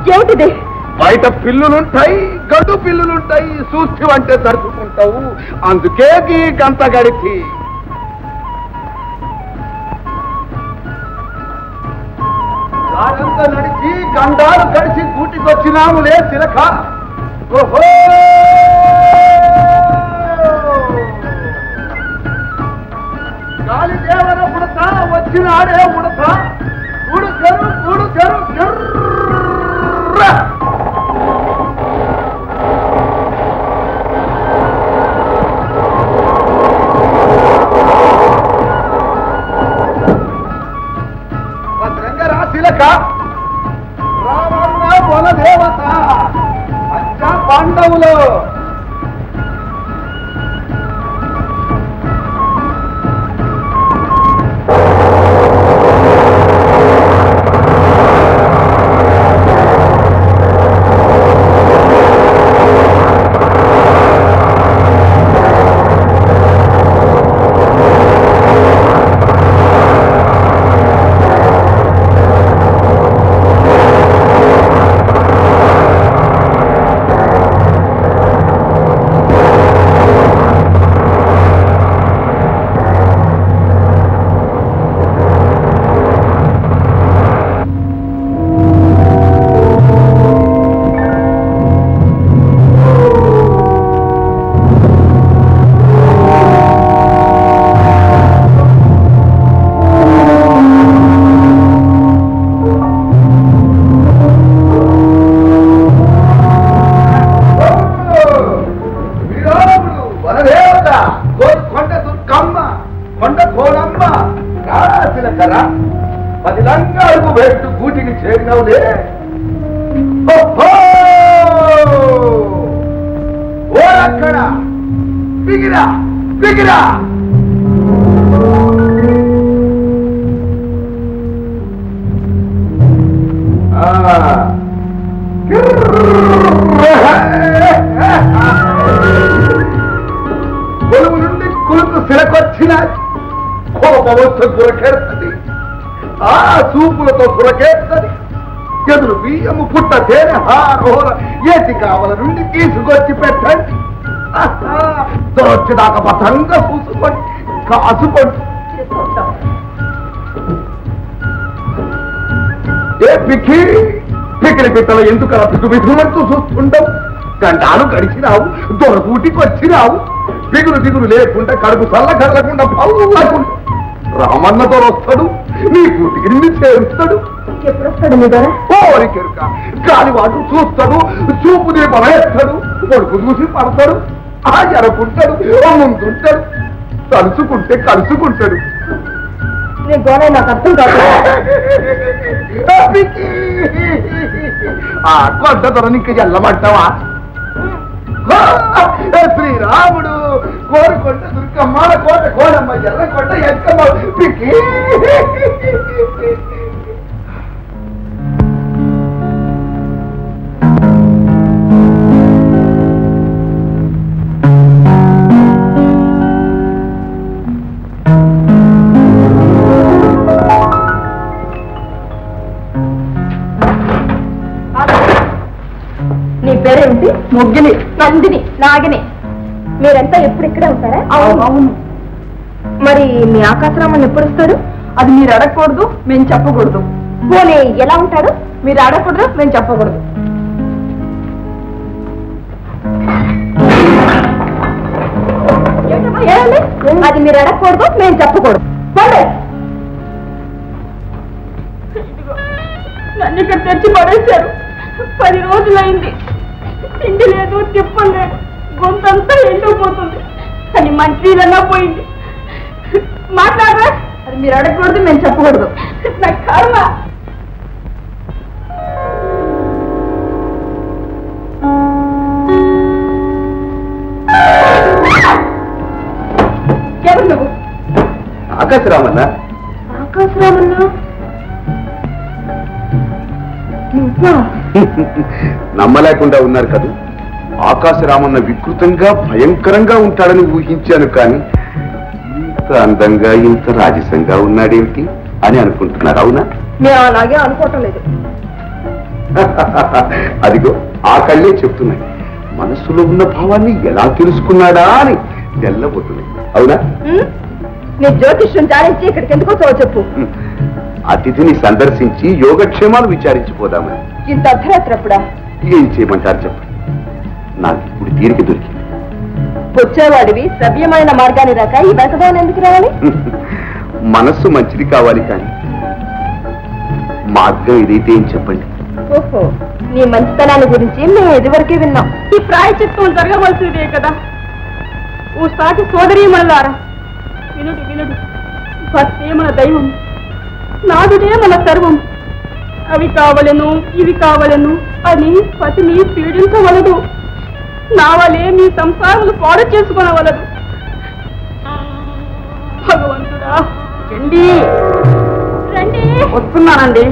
ఏమిటిది బయట పిల్లులుంటాయి గడ్డు పిల్లులుంటాయి చూస్తూ అంటే తరుచుకుంటావు అందుకే గీ గంట గడిచి గాడంతా నడిచి గండాలు గడిచి గూటికొచ్చినాములే చిలక ఓహో గాలి దేవర ఉడత వచ్చినాడే ఉడత కూడు చెరు కూడు చెరు చెర్ర భద్రంగ రాశిలక రావణ బల దేవత పంచ పాండవులు విరాముడు వనదేవత కోరి కొండ దుర్గమ్మ కొండ కోనమ్మ రాశిలకరా పది లంగాలకు పెట్టు గూటికి చేరినవులే ఓహో! ఓ అక్కడ బిగిరా బిగిరా ఆ కొలువు నుండి కులుకు సిరకొచ్చిన కోపవస్తు గురకెడుతుంది ఆ చూపులతో సురకేస్తుంది ఎదురు బియ్యము పుట్ట తేనె హారోర ఏటి కావల నుండి తీసుకొచ్చి పెట్టండి ఆహా, దొరొచ్చేదాకా బతంగా చూసుకోండి కాసుకోండి ఏ పిక్కి పిక్కిలి పిట్టలు ఎందుకు అలా పిక్కు పిక్కుమంటూ చూస్తుండవు గంటాలు గడిచినావు దొరకూటికి వచ్చినావు పిగులు దిగులు లేకుండా కడుపు చల్ల కదలకుండా పౌరులాకుండా రామన్నతో వస్తాడు నీ కూటికి నిన్ను చేరుస్తాడు ఎప్పుడు వస్తాడు మీ ద్వారా కోరికెరుక గాలివాడు చూస్తాడు చూపు దీపం వేస్తాడు కొడుకు చూసి పడతాడు ఆ జరపుంటాడు ఓ ముందుంటాడు కలుసుకుంటే కలుసుకుంటాడు నీ గోడ నాకు అర్థం కాదు ఆ కొండ ధర నీకు ఎల్లమంటావా శ్రీరాముడు కోరుకొండ దుర్గమ్మ కోట కోడమ్మ ఎర్రకొండ ఎక్కమ్మ పిక్కి నీ పేరేమిటి ముగ్గిని నందిని నాగిని మీరంతా ఎప్పుడు ఇక్కడే ఉంటారా అవును అవును మరి మీ ఆకాశరామన్ ఎప్పుడు వస్తాడు అది మీరు అడగకూడదు మేము చెప్పకూడదు పోనీ ఎలా ఉంటాడు మీరు అడగకూడదు మేము చెప్పకూడదు ఏంటమ్మా, ఏమండి? అది మీరు అడగకూడదు మేము చెప్పకూడదు పోండి. ఇదిగో, నన్ను ఇక్కడ తెచ్చి పడేశారు పది రోజులైంది తిండి లేదు తిప్పలు లేదు గొంతంతా ఎండిపోతుంది అని మంచిదన్నా పోయింది మాట్లాడరా అది మీరు అడగకూడదు మేము చెప్పకూడదు నా కర్మ ఎవరు నువ్వు ఆకాశరామన్న ఆకాశరామన్నా నువ్వా నమ్మలేకుండా ఉన్నారు కదా ఆకాశరామన్న వికృతంగా భయంకరంగా ఉంటాడని ఊహించాను కానీ ఇంత అందంగా ఇంత రాజసంగా ఉన్నాడేమిటి అని అనుకుంటున్నారు అవునా మేము అలాగే అనుకోవటం లేదు అదిగో ఆ కళ్ళే చెప్తున్నాయి మనసులో ఉన్న భావాన్ని ఎలా తెలుసుకున్నాడా అని తెల్లబోతున్నాయి అవునా ఉమ్? నీ జ్యోతిష్యం జాడించి ఇక్కడికి ఎందుకు వచ్చావో చెప్పు హ్మ్. అతిథిని సందర్శించి యోగక్షేమాలు విచారించిపోదామని ఇంత అర్ధరాత్రప్పుడా ఏం చేయమంటారు చెప్పండి నాకు ఇప్పుడు తీరిక దొరికింది వచ్చేవాడివి సవ్యమైన మార్గాన్ని రాక ఈ వెతదాన్ని ఎందుకు రావాలి మనస్సు మంచిది కావాలి కానీ మార్గం ఇదైతే ఏం చెప్పండి ఓహో నీ మంచితనాన్ని గురించి మేము ఇదివరకే విన్నాం ఈ ప్రాయచిత్వం జరగవలసిందే కదా ఓ సాటి సోదరి మనలారా వినుడు వినుడు భక్తే మన దైవం నాదుడే మన సర్వం అవి కావలను ఇవి కావలను అని పతిని పీడించవలదు నా వలే మీ సంసారములు పాడు చేసుకొనవలదు భగవంతుడా చండి రండి వస్తున్నానండి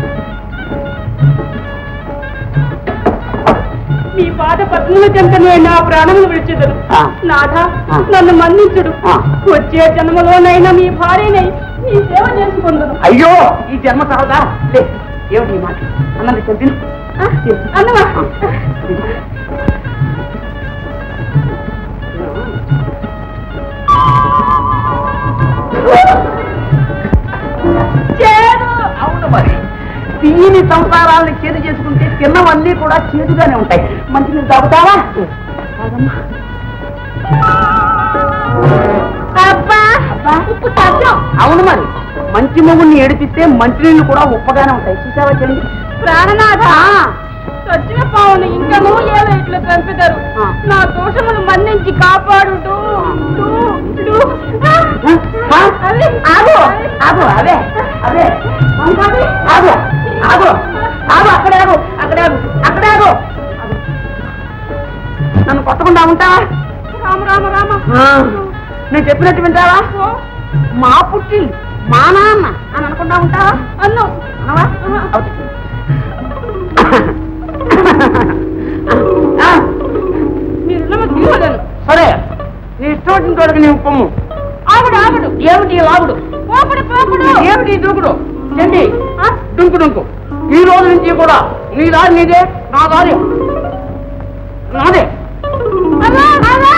మీ పాద పద్మల చెంతనే నా ప్రాణములు విడిచెదరు ఆ. నాథ ఆ. నన్ను మన్నించుడు ఆ. వచ్చే జన్మలోనైనా మీ భార్యనై మీ సేవ చేసుకుందును అయ్యో ఈ జన్మ సరదా లే ఏమిటి ఈ మాట అన్నది చెప్పిన ఆ, అన్నమా చేదు అవును మరి దీని సంసారాలను చేదు చేసుకుంటే తిన్నవన్నీ కూడా చేదుగానే ఉంటాయి మంచి నీళ్ళు తాగుతావా తాగమ్మా. అబ్బా ఉప్పు తగ్గం అవును మరి మంచి మొగుడిని ఏడిపిస్తే మంచి నీళ్ళు కూడా ఉప్పగానే ఉంటాయి చూసావా చెల్లి ప్రాణనాథ చచ్చిన పావును ఇంకనూ ఏదో ఇట్లా చంపుతారు ఆ. నా దోషములు మన్నించి కాపాడు ఆ? ఆగు ఆగు అవే అవే ఆగు ఆగు ఆగు అక్కడే ఆగు అక్కడే ఆగు అక్కడే ఆగు నన్ను కొట్టకుండా ఉంటావా రామ రామ రామ ఆ, నేను చెప్పినట్టు వింటావా ఓ, మా పుట్టి మా నాన్న అని అనుకుంటా ఉంటావా అన్ను అనవా ఆహా. అవుతుంది. ఆ, మీరు తీయలేను సరే నీ ఇష్టం వచ్చిన చోటకి నేను పొమ్ము ఆవిడు ఆవిడు ఏమిటి ఈ లాగుడు పోపుడు పోపుడు ఏమిటి ఈ దూకుడు చెండి డుంకు డుంకు ఈ రోజు నుంచి కూడా నీ దారి నీదే నా దారి నాదే అలా అలా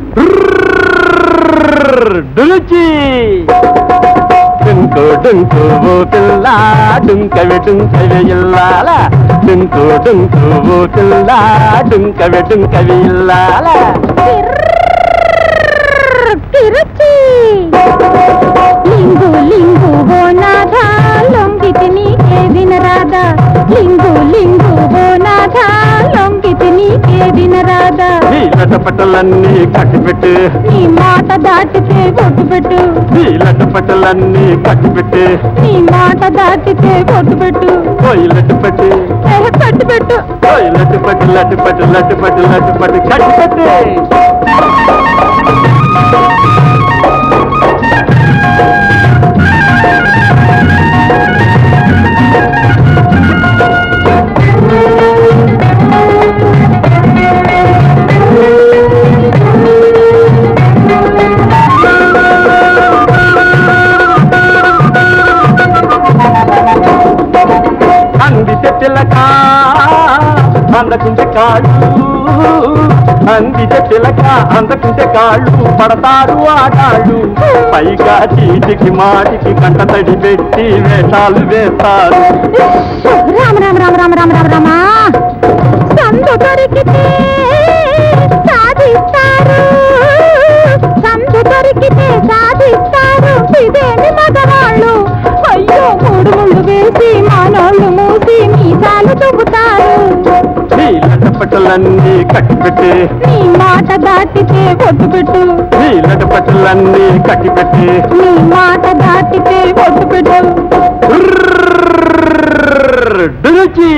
డులుచి డుంకు డుంకు ఓ పిల్ల డుంకవి డుంకవి ఇల్లాల డుంకు డుంకు ఓ పిల్ల డుంకవి డుంకవి ఇల్లాల తిరుచి లింగు లింగు ఓ నాథ లొంగితి నీకే వినరాదా లింగు లింగు ఓ నాథ లొంగితి నీకే వినరాదా నీలట పట్టలన్నీ కట్టిపెట్టు నీ మాట దాటితే బొట్టు పెట్టు నీలట పట్టలన్నీ కట్టిపెట్టు నీ మాట దాటితే బొట్టు పెట్టు కోయిలట్టు పట్టి ఏ, పెట్టు పెట్టు కోయిలట్టు పట్టి లట్టు పట్టి లట్టు పట్టి లట్టు పట్టి కట్టిపెట్టు అందితే పిల్లక అందకుంటే కాళ్ళు అందితే పిల్లక అందకుంటే కాళ్ళు పడతారు ఆడాళ్ళు పైగా చీటికి మాటికి కంట తడి పెట్టి వేషాలు వేస్తారు రామ రామ రామ రామ రామ రామ రామ సందు దొరికితే సాధిస్తారు సందు దొరికితే సాధిస్తారు ఇదేమి మగవాళ్ళు అయ్యో మూడు ముళ్ళు వేసి మానోళ్ళు మూసి మీసాలు దుబ్బుతారు నీలట పట్టలన్నీ కట్టిపెట్టి నీ మాట దాటితే ఒట్టు పెట్టు నీలట పట్టలన్నీ కట్టిపెట్టి నీ మాట దాటితే ఒట్టు పెట్టు డురుచి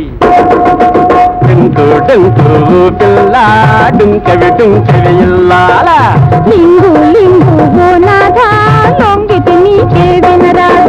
డుంకు డుంకు పిల్ల డుంకవి డుంకవి ఇల్లాల లింగు లింగు ఓ నాథ లొంగితి నీకే వినరాదా